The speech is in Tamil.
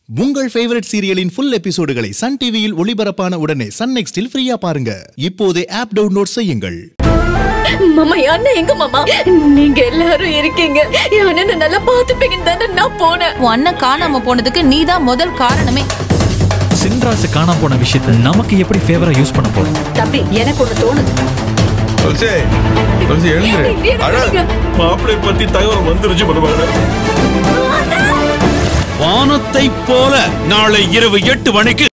உங்கள் ஃபேவரட் சீரியலின் ஃபுல் எபிசோடுகளை சன் டிவியில் ஒளிபரப்பான உடனே சன் நெக்ஸ்டில் ஃப்ரீயா பாருங்க இப்போதே ஆப் டவுன்லோட் செய்யுங்கள் மாமா என் அண்ணன் எங்க மாமா நீங்க எல்லாரும் இருக்கீங்க என் அண்ணனை நல்லா பாத்துப்பீங்கன்னு தானே நான் போனேன் உன் அண்ணன் காணாம போனதுக்கு நீதான் முதல் காரணமே சின்ராசு காணாம போன விஷயத்தை நமக்கு எப்படி ஃபேவரா யூஸ் பண்ண போறோம் தம்பி எனக்கு ஒண்ணு தோணுது துளசி துளசி எழுந்துரு அழ மாப்பிளை பத்தி தகவல் வந்துருச்சு பரவாயில்ல வானத்தை போல நாளை இரவு எட்டு மணிக்கு